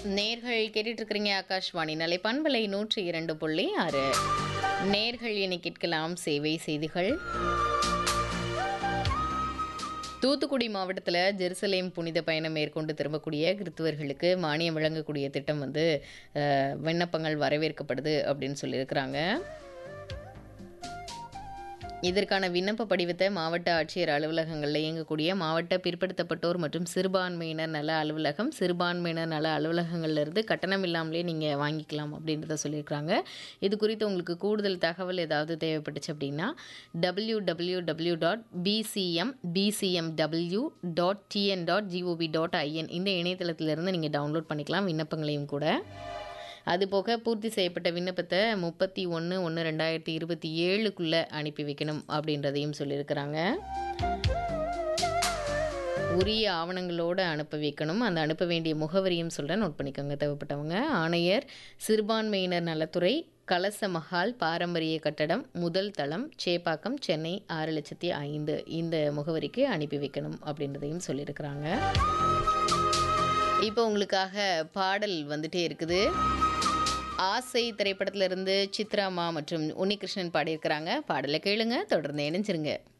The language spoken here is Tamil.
நேர்கள் கேட்டுட்டு இருக்கிறீங்க ஆகாஷ்வாணி நிலை பண்பலை நூற்றி இரண்டு புள்ளி ஆறு நேர்கள் இனி கேட்கலாம் சேவை செய்திகள் தூத்துக்குடி மாவட்டத்தில் ஜெருசலேம் புனித பயணம் மேற்கொண்டு திரும்பக்கூடிய கிறித்துவர்களுக்கு மானியம் வழங்கக்கூடிய திட்டம் வந்து அஹ், விண்ணப்பங்கள் வரவேற்கப்படுது அப்படின்னு சொல்லியிருக்கிறாங்க இதற்கான விண்ணப்ப படிவத்தை மாவட்ட ஆட்சியர் அலுவலகங்களில் இயங்கக்கூடிய மாவட்ட பிற்படுத்தப்பட்டோர் மற்றும் சிறுபான்மையினர் நல அலுவலகம் சிறுபான்மையினர் நல அலுவலகங்கள்ல இருந்து கட்டணம் இல்லாமலே நீங்கள் வாங்கிக்கலாம் அப்படின்றத சொல்லியிருக்கிறாங்க இது குறித்து உங்களுக்கு கூடுதல் தகவல் ஏதாவது தேவைப்பட்டுச்சு அப்படின்னா W W W dot PCM PCM W dot TN dot GOV dot IN இந்த இணையதளத்திலிருந்து நீங்கள் டவுன்லோட் பண்ணிக்கலாம் விண்ணப்பங்களையும் கூட அதுபோக பூர்த்தி செய்யப்பட்ட விண்ணப்பத்தை முப்பத்தி ஒன்று ஒன்று ரெண்டாயிரத்தி இருபத்தி ஏழுக்குள்ளே அனுப்பி வைக்கணும் அப்படின்றதையும் சொல்லியிருக்கிறாங்க உரிய ஆவணங்களோடு அனுப்ப வைக்கணும் அந்த அனுப்ப வேண்டிய முகவரியும் சொல்கிறேன் நோட் பண்ணிக்கோங்க தேவைப்பட்டவங்க ஆணையர் சிறுபான்மையினர் நலத்துறை கலச மஹால் பாரம்பரிய கட்டடம் முதல் தளம் சேப்பாக்கம் சென்னை ஆறு லட்சத்தி ஐந்து இந்த முகவரிக்கு அனுப்பி வைக்கணும் அப்படின்றதையும் சொல்லியிருக்கிறாங்க இப்போ உங்களுக்காக பாடல் வந்துட்டே இருக்குது ஆசை திரைப்படத்துல இருந்து சித்ராமா மற்றும் உன்னிகிருஷ்ணன் பாடியிருக்கிறாங்க பாடலை கேளுங்க தொடர்ந்து இணைஞ்சிருங்க